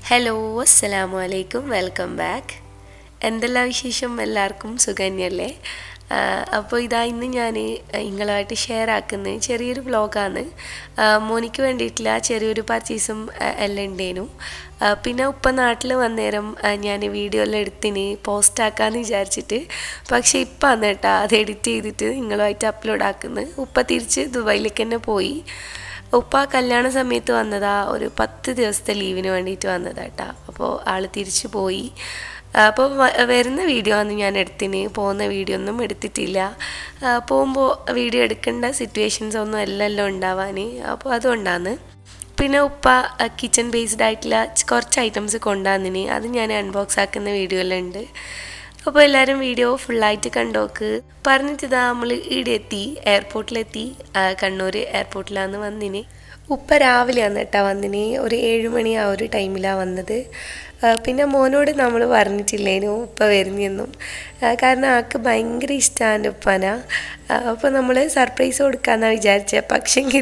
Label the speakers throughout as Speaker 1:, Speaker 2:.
Speaker 1: hello അസ്സലാമു അലൈക്കും welcome back എന്തെല്ലാം വിശേഷം എല്ലാവർക്കും സുഖന്യല്ലേ അപ്പോൾ ഇതാ ഇന്ന് ഞാൻ നിങ്ങളുമായിട്ട് ഷെയർ ആക്കുന്ന ചെറിയൊരു വ്ളോഗാണ് മോനിക്ക് വേണ്ടിയിട്ടുള്ള ചെറിയൊരു പർച്ചേസും എല്ലാം ഉണ്ടേനു പിന്നെ ഉപ്പ നാട്ടിൽ വന്നേരം ഞാൻ വീഡിയോ എല്ലാം എടുത്തിന് പോസ്റ്റ് ആക്കാമെന്ന് വിചാരിച്ചിട്ട് പക്ഷേ ഇപ്പം അന്ന് കേട്ടോ അത് എഡിറ്റ് ചെയ്തിട്ട് നിങ്ങളുമായിട്ട് അപ്ലോഡ് ആക്കുന്നത് ഉപ്പ തിരിച്ച് ദുബായിലേക്ക് തന്നെ പോയി ഉപ്പ കല്യാണ സമയത്ത് വന്നതാ ഒരു പത്ത് ദിവസത്തെ ലീവിന് വേണ്ടിയിട്ട് വന്നതാ കേട്ടോ അപ്പോൾ ആൾ തിരിച്ചു പോയി അപ്പോൾ വരുന്ന വീഡിയോ ആണ് ഞാൻ എടുത്തിന് പോകുന്ന വീഡിയോ ഒന്നും എടുത്തിട്ടില്ല പോകുമ്പോൾ വീഡിയോ എടുക്കേണ്ട സിറ്റുവേഷൻസ് ഒന്നും അല്ലല്ലോ ഉണ്ടാവാൻ അപ്പോൾ അതുകൊണ്ടാണ് പിന്നെ ഉപ്പ കിച്ചൺ ബേസ്ഡ് ആയിട്ടുള്ള കുറച്ച് ഐറ്റംസ് കൊണ്ടുവന്നിന് അത് ഞാൻ അൺബോക്സ് ആക്കുന്ന വീഡിയോ എല്ലാം ഉണ്ട് അപ്പോൾ എല്ലാവരും വീഡിയോ ഫുള്ളായിട്ട് കണ്ടോക്ക് പറഞ്ഞിട്ടിതാ നമ്മൾ ഇവിടെ എത്തി എയർപോർട്ടിലെത്തി കണ്ണൂർ എയർപോർട്ടിലാണ് വന്നിന് ഉപ്പ രാവിലെയാണ് കേട്ടോ വന്നിന് ഒരു ഏഴുമണി ആ ഒരു ടൈമിലാണ് വന്നത് പിന്നെ മോനോട് നമ്മൾ പറഞ്ഞിട്ടില്ലേനു ഉപ്പ വരുന്നെന്നും കാരണം ആൾക്ക് ഭയങ്കര ഇഷ്ടമാണ് ഉപ്പന അപ്പോൾ നമ്മൾ സർപ്രൈസ് കൊടുക്കാമെന്നാണ് വിചാരിച്ചത് പക്ഷെങ്കിൽ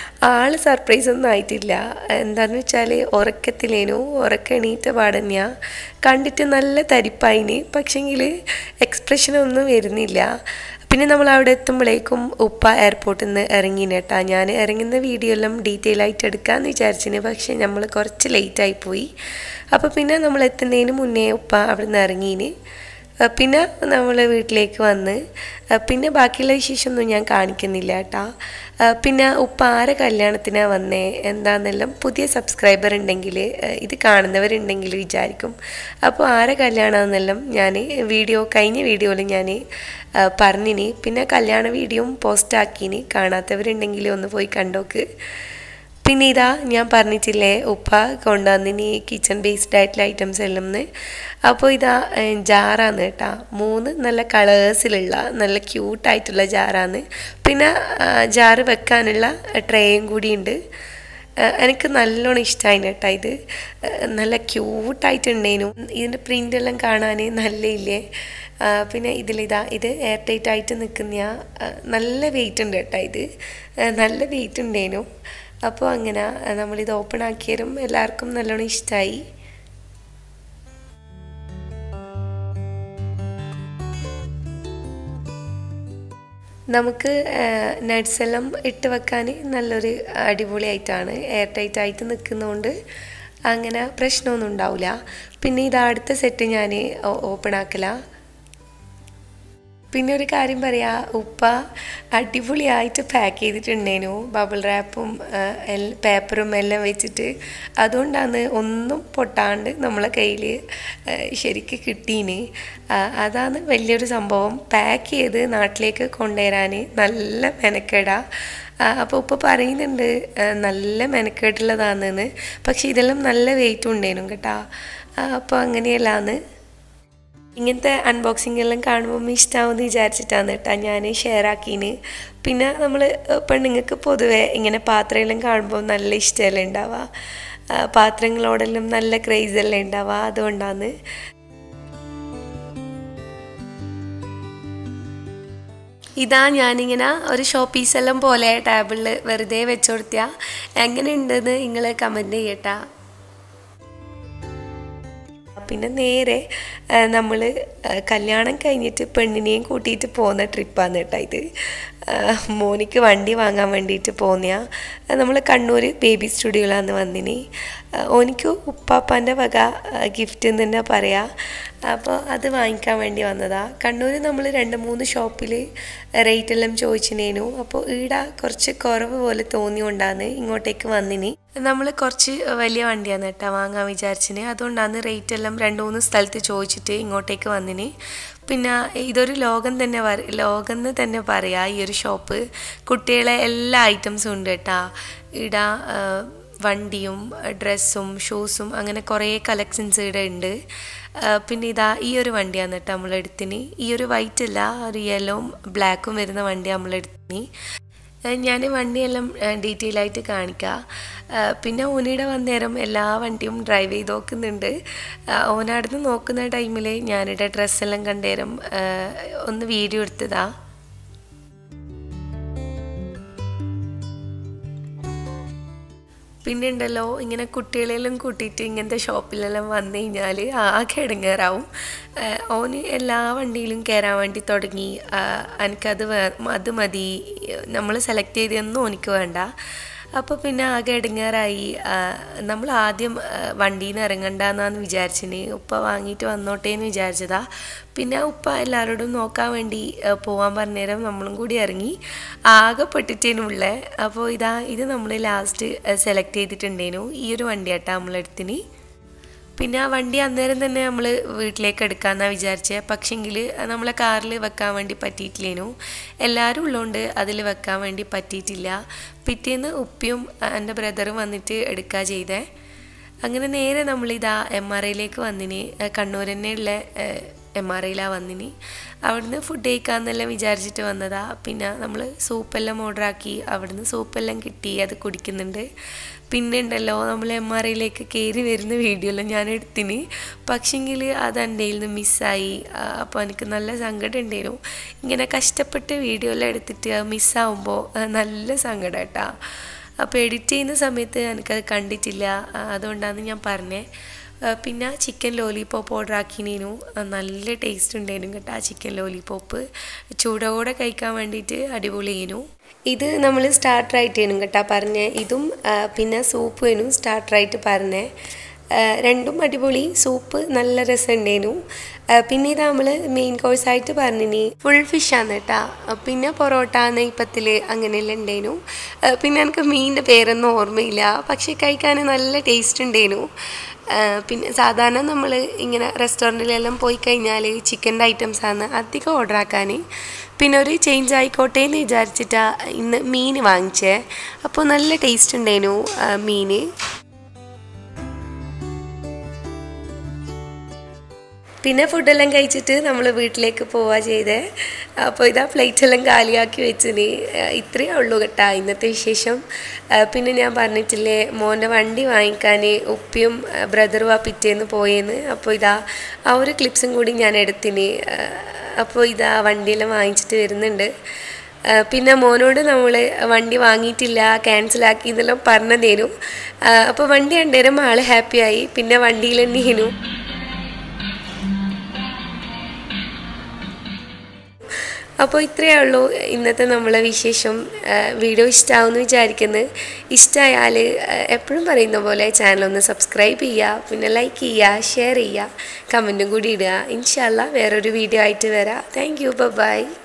Speaker 1: ആൾ സർപ്രൈസ് ഒന്നും ആയിട്ടില്ല എന്താണെന്ന് വെച്ചാൽ ഉറക്കത്തിലേനു ഉറക്കം എണീറ്റ പാടന്നെയാ കണ്ടിട്ട് നല്ല തരിപ്പായിന് പക്ഷെങ്കിൽ എക്സ്പ്രഷനൊന്നും വരുന്നില്ല പിന്നെ നമ്മൾ അവിടെ എത്തുമ്പോഴേക്കും ഉപ്പ എയർപോർട്ടിൽ നിന്ന് ഇറങ്ങിന് കേട്ടാ ഞാൻ ഇറങ്ങുന്ന വീഡിയോ എല്ലാം ഡീറ്റെയിൽ ആയിട്ട് എടുക്കാമെന്ന് വിചാരിച്ചിന് പക്ഷേ നമ്മൾ കുറച്ച് ലേറ്റായി പോയി അപ്പോൾ പിന്നെ നമ്മൾ എത്തുന്നതിന് മുന്നേ ഉപ്പ അവിടെ നിന്ന് ഇറങ്ങീന് പിന്നെ നമ്മൾ വീട്ടിലേക്ക് വന്ന് പിന്നെ ബാക്കിയുള്ള വിശേഷമൊന്നും ഞാൻ കാണിക്കുന്നില്ല കേട്ടാ പിന്നെ ഉപ്പ ആരെ കല്യാണത്തിനാണ് വന്നേ എന്താണെന്നെല്ലാം പുതിയ സബ്സ്ക്രൈബർ ഉണ്ടെങ്കിൽ ഇത് കാണുന്നവരുണ്ടെങ്കിൽ വിചാരിക്കും അപ്പോൾ ആരെ കല്യാണമെന്നെല്ലാം ഞാൻ വീഡിയോ കഴിഞ്ഞ വീഡിയോയിൽ ഞാൻ പറഞ്ഞിനി പിന്നെ കല്യാണ വീഡിയോയും പോസ്റ്റ് ആക്കിനി കാണാത്തവരുണ്ടെങ്കിൽ ഒന്ന് പോയി കണ്ടോക്ക് പിന്നെ ഇതാ ഞാൻ പറഞ്ഞിട്ടില്ലേ ഉപ്പ കൊണ്ടുവന്നിനി കിച്ചൺ ബേസ്ഡ് ആയിട്ടുള്ള ഐറ്റംസ് എല്ലാം അപ്പോൾ ഇതാ ജാറാണ് കേട്ടോ മൂന്ന് നല്ല കളേഴ്സിലുള്ള നല്ല ക്യൂട്ടായിട്ടുള്ള ജാറാണ് പിന്നെ ജാറ് വെക്കാനുള്ള ട്രേയും കൂടിയുണ്ട് എനിക്ക് നല്ലോണം ഇഷ്ടമായി കേട്ടോ ഇത് നല്ല ക്യൂട്ടായിട്ടുണ്ടേനു ഇതിൻ്റെ പ്രിൻ്റ് എല്ലാം കാണാൻ നല്ല ഇല്ലേ പിന്നെ ഇതിലിതാ ഇത് എയർ ടൈറ്റ് ആയിട്ട് നിൽക്കുന്ന നല്ല വെയിറ്റ് ഉണ്ട് കേട്ടോ ഇത് നല്ല വെയിറ്റ് ഉണ്ടേനു അപ്പോൾ അങ്ങനെ നമ്മളിത് ഓപ്പൺ ആക്കിയതും എല്ലാവർക്കും നല്ലോണം ഇഷ്ടമായി നമുക്ക് നട്ട്സ് എല്ലാം ഇട്ട് വെക്കാൻ നല്ലൊരു അടിപൊളിയായിട്ടാണ് എയർ ടൈറ്റ് ആയിട്ട് നിൽക്കുന്നതുകൊണ്ട് അങ്ങനെ പ്രശ്നമൊന്നും ഉണ്ടാവില്ല പിന്നെ ഇത് അടുത്ത സെറ്റ് ഞാൻ ഓപ്പൺ ആക്കലാണ് പിന്നെ ഒരു കാര്യം പറയാ ഉപ്പ അടിപൊളിയായിട്ട് പാക്ക് ചെയ്തിട്ടുണ്ടേനു ബബിൾ റാപ്പും പേപ്പറും എല്ലാം വെച്ചിട്ട് അതുകൊണ്ടാണ് ഒന്നും പൊട്ടാണ്ട് നമ്മളെ കയ്യിൽ ശരിക്ക് കിട്ടീന് അതാണ് വലിയൊരു സംഭവം പാക്ക് ചെയ്ത് നാട്ടിലേക്ക് കൊണ്ടുവരാൻ നല്ല മെനക്കെടാ അപ്പോൾ ഉപ്പ പറയുന്നുണ്ട് നല്ല മെനക്കേട്ടുള്ളതാണെന്ന് പക്ഷെ ഇതെല്ലാം നല്ല വെയിറ്റ് ഉണ്ടേനും കേട്ടോ അപ്പോൾ അങ്ങനെയല്ലാന്ന് ഇങ്ങനത്തെ അൺബോക്സിംഗ് എല്ലാം കാണുമ്പോൾ ഇഷ്ടമാവുമെന്ന് വിചാരിച്ചിട്ടാണ് കേട്ടോ ഞാൻ ഷെയർ ആക്കീന് പിന്നെ നമ്മൾ പെണ്ണുങ്ങൾക്ക് പൊതുവെ ഇങ്ങനെ പാത്രമെല്ലാം കാണുമ്പോൾ നല്ല ഇഷ്ടമല്ലേ ഉണ്ടാവുക പാത്രങ്ങളോടെല്ലാം നല്ല ക്രേസല്ലേ ഉണ്ടാവുക അതുകൊണ്ടാണ് ഇതാ ഞാനിങ്ങനെ ഒരു ഷോ പീസെല്ലാം പോലെ ടേബിളിൽ വെറുതെ വെച്ചു കൊടുത്തിയാൽ എങ്ങനെയുണ്ടെന്ന് നിങ്ങൾ കമൻറ്റ് ചെയ്യട്ടാ പിന്നെ നേരെ നമ്മൾ കല്യാണം കഴിഞ്ഞിട്ട് പെണ്ണിനെയും കൂട്ടിയിട്ട് പോകുന്ന ട്രിപ്പാണ് കേട്ടോ ഇത് മോനിക്ക് വണ്ടി വാങ്ങാൻ വേണ്ടിയിട്ട് പോകുന്ന നമ്മൾ കണ്ണൂർ ബേബി സ്റ്റുഡിയോയിലാണ് വന്നിനി ഓനിക്ക് ഉപ്പാപ്പാൻ്റെ വക ഗിഫ്റ്റ് എന്ന് തന്നെ പറയാം അപ്പോൾ അത് വാങ്ങിക്കാൻ വേണ്ടി വന്നതാ കണ്ണൂർ നമ്മൾ രണ്ട് മൂന്ന് ഷോപ്പിൽ റേറ്റ് എല്ലാം ചോദിച്ചിനേനു അപ്പോൾ ഈട കുറച്ച് കുറവ് പോലെ തോന്നിയോണ്ടാണ് ഇങ്ങോട്ടേക്ക് വന്നിനി നമ്മൾ കുറച്ച് വലിയ വണ്ടിയാണ് കേട്ടോ വാങ്ങാൻ വിചാരിച്ചിന് അതുകൊണ്ടാണ് റേറ്റ് എല്ലാം രണ്ട് മൂന്ന് സ്ഥലത്ത് ചോദിച്ചിട്ട് ഇങ്ങോട്ടേക്ക് വന്നിന് പിന്നെ ഇതൊരു ലോകം തന്നെ ലോകം എന്ന് തന്നെ പറയാം ഈ ഒരു ഷോപ്പ് കുട്ടികളെ എല്ലാ ഐറ്റംസും ഉണ്ട് കേട്ടോ ഇട വണ്ടിയും ഡ്രസ്സും ഷൂസും അങ്ങനെ കുറേ കളക്ഷൻസ് ഇവിടെ ഉണ്ട് പിന്നെ ഇതാ ഈ ഒരു വണ്ടിയാണ് കേട്ടോ നമ്മൾ എടുത്തിന് ഈ ഒരു വൈറ്റ് അല്ല ഒരു യെല്ലോവും ബ്ലാക്കും വരുന്ന വണ്ടി നമ്മൾ എടുത്തിന് ഞാൻ വണ്ടിയെല്ലാം ഡീറ്റെയിൽ ആയിട്ട് കാണിക്കാം പിന്നെ ഓനിയുടെ വന്നേരം എല്ലാ വണ്ടിയും ഡ്രൈവ് ചെയ്ത് നോക്കുന്നുണ്ട് ഓനവിടുന്ന് നോക്കുന്ന ടൈമിൽ ഞാനിവിടെ ഡ്രസ്സെല്ലാം കണ്ടേരം ഒന്ന് വീഡിയോ എടുത്തതാ പിന്നെ ഉണ്ടല്ലോ ഇങ്ങനെ കുട്ടികളെല്ലാം കൂട്ടിയിട്ട് ഇങ്ങനത്തെ ഷോപ്പിലെല്ലാം വന്നു കഴിഞ്ഞാൽ ആകെ ഇടങ്ങേറാവും ആഹ് ഓന് എല്ലാ വണ്ടിയിലും കയറാൻ വേണ്ടി തുടങ്ങി ആഹ് എനിക്കത് വേ അത് മതി നമ്മൾ സെലക്ട് ചെയ്തൊന്നും എനിക്ക് വേണ്ട അപ്പോൾ പിന്നെ ആകെ ഇടങ്ങേറായി നമ്മൾ ആദ്യം വണ്ടിയിൽ നിന്ന് ഇറങ്ങണ്ടെന്നാന്ന് വിചാരിച്ചിന് ഉപ്പ വാങ്ങിയിട്ട് വന്നോട്ടേ എന്ന് വിചാരിച്ചതാ പിന്നെ ഉപ്പ എല്ലാവരോടും നോക്കാൻ വേണ്ടി ആ, പോവാൻ പറഞ്ഞേരം നമ്മളും കൂടി ഇറങ്ങി ആകെ പെട്ടിട്ടേനുള്ള അപ്പോൾ ഇതാ ഇത് നമ്മൾ ലാസ്റ്റ് സെലക്ട് ചെയ്തിട്ടുണ്ടേനു ഈ ഒരു വണ്ടിയാട്ടാ നമ്മളെടുത്തിന് പിന്നെ ആ വണ്ടി അന്നേരം തന്നെ നമ്മൾ വീട്ടിലേക്ക് എടുക്കാമെന്നാണ് വിചാരിച്ചത് പക്ഷെങ്കിൽ നമ്മളെ കാറിൽ വെക്കാൻ വേണ്ടി പറ്റിയിട്ടില്ലേനു എല്ലാവരും ഉള്ളതുകൊണ്ട് അതിൽ വെക്കാൻ വേണ്ടി പറ്റിയിട്ടില്ല പിറ്റേന്ന് ഉപ്പിയും അഹ് എൻ്റെ ബ്രദറും വന്നിട്ട് എടുക്കുക ചെയ്തേ അങ്ങനെ നേരെ നമ്മളിതാ എം ആർ ഐയിലേക്ക് വന്നിന് അഹ് കണ്ണൂർ തന്നെയുള്ള എം ആർ ഐയിലാണ് വന്നിന് അവിടുന്ന് ഫുഡ് കഴിക്കാമെന്നെല്ലാം വിചാരിച്ചിട്ട് വന്നതാ പിന്നെ നമ്മൾ സൂപ്പെല്ലാം ഓർഡറാക്കി അവിടുന്ന് സൂപ്പെല്ലാം കിട്ടി അത് കുടിക്കുന്നുണ്ട് പിന്നെ ഉണ്ടല്ലോ നമ്മൾ എം ആർ ഐയിലേക്ക് കയറി വരുന്ന വീഡിയോ എല്ലാം ഞാൻ എടുത്തിന് പക്ഷെങ്കിൽ അത് എൻ്റെ കയ്യിൽ നിന്ന് മിസ്സായി അപ്പോൾ എനിക്ക് നല്ല സങ്കടം ഉണ്ടായിരുന്നു ഇങ്ങനെ കഷ്ടപ്പെട്ട് വീഡിയോ എല്ലാം എടുത്തിട്ട് മിസ്സാവുമ്പോൾ നല്ല സങ്കടം കേട്ടാ അപ്പോൾ എഡിറ്റ് ചെയ്യുന്ന സമയത്ത് എനിക്കത് കണ്ടിട്ടില്ല ആ, അതുകൊണ്ടാണ് ഞാൻ പറഞ്ഞത് ആ, പിന്നെ ചിക്കൻ ലോലിപോപ്പ് ഓർഡർ ആക്കിനേനു ആ, നല്ല ടേസ്റ്റ് ഉണ്ടായിരുന്നു കേട്ടോ ആ ചിക്കൻ ലോലിപോപ്പ് ചൂടോടെ കഴിക്കാൻ വേണ്ടിയിട്ട് അടിപൊളിയേനു ഇത് നമ്മൾ സ്റ്റാർട്ടറായിട്ടേനും കേട്ടോ പറഞ്ഞേ ഇതും ആ, പിന്നെ സൂപ്പേനും സ്റ്റാർട്ടറായിട്ട് പറഞ്ഞേ ആ, രണ്ടും അടിപൊളി സൂപ്പ് നല്ല രസമുണ്ടേനു ആ, പിന്നെ ഇത് നമ്മൾ മെയിൻ കോഴ്സായിട്ട് പറഞ്ഞിനി ഫുൾ ഫിഷാണ് കേട്ടാ ആ, പിന്നെ പൊറോട്ട നെയ്പ്പത്തിൽ അങ്ങനെയെല്ലാം ഉണ്ടേനു ആ, പിന്നെ എനിക്ക് മീനിൻ്റെ പേരൊന്നും ഓർമ്മയില്ല പക്ഷേ കഴിക്കാൻ നല്ല ടേസ്റ്റ് ഉണ്ടേനു ആ, പിന്നെ സാധാരണ നമ്മൾ ഇങ്ങനെ റെസ്റ്റോറൻറ്റിലെല്ലാം പോയി കഴിഞ്ഞാൽ ചിക്കൻ്റെ ഐറ്റംസാണ് അധികം ഓർഡർ ആക്കാൻ പിന്നെ ഒരു ചേഞ്ച് ആയിക്കോട്ടെ എന്ന് വിചാരിച്ചിട്ടാ ഇന്ന് മീൻ വാങ്ങിച്ചേ അപ്പോൾ നല്ല ടേസ്റ്റ് ഉണ്ടായിരുന്നു മീൻ പിന്നെ ഫുഡെല്ലാം കഴിച്ചിട്ട് നമ്മൾ വീട്ടിലേക്ക് പോവുക ചെയ്തേ അപ്പോൾ ഇതാ പ്ലേറ്റ് എല്ലാം കാലിയാക്കി വെച്ചിന് ഇത്രയേ ഉള്ളൂ കേട്ടാ ഇന്നത്തെ വിശേഷം ആ, പിന്നെ ഞാൻ പറഞ്ഞിട്ടില്ലേ മോൻ്റെ വണ്ടി വാങ്ങിക്കാൻ ഉപ്പിയും ബ്രദറും ആ പിറ്റേന്ന് പോയെന്ന് അപ്പോൾ ഇതാ ആ ഒരു ക്ലിപ്സും കൂടി ഞാൻ എടുത്തിന് ആ, അപ്പോൾ ഇതാ വണ്ടിയെല്ലാം വാങ്ങിച്ചിട്ട് വരുന്നുണ്ട് ആ, പിന്നെ മോനോട് നമ്മൾ വണ്ടി വാങ്ങിയിട്ടില്ല ക്യാൻസലാക്കി എന്നെല്ലാം പറഞ്ഞതേനു ആ, അപ്പോൾ വണ്ടി കണ്ടേരം ആൾ ഹാപ്പിയായി പിന്നെ വണ്ടിയിൽ തന്നെയേനു അപ്പോൾ ഇത്രയേ ഉള്ളൂ ഇന്നത്തെ നമ്മളെ വിശേഷം ആ, വീഡിയോ ഇഷ്ടമാവുമെന്ന് വിചാരിക്കുന്നു ഇഷ്ടമായാൽ എപ്പോഴും പറയുന്ന പോലെ ചാനൽ ഒന്ന് സബ്സ്ക്രൈബ് ചെയ്യുക പിന്നെ ലൈക്ക് ചെയ്യുക ഷെയർ ചെയ്യുക കമൻറ്റും കൂടി ഇടുക ഇൻഷാല്ല വേറൊരു വീഡിയോ ആയിട്ട് വരാം താങ്ക് യു ബൈ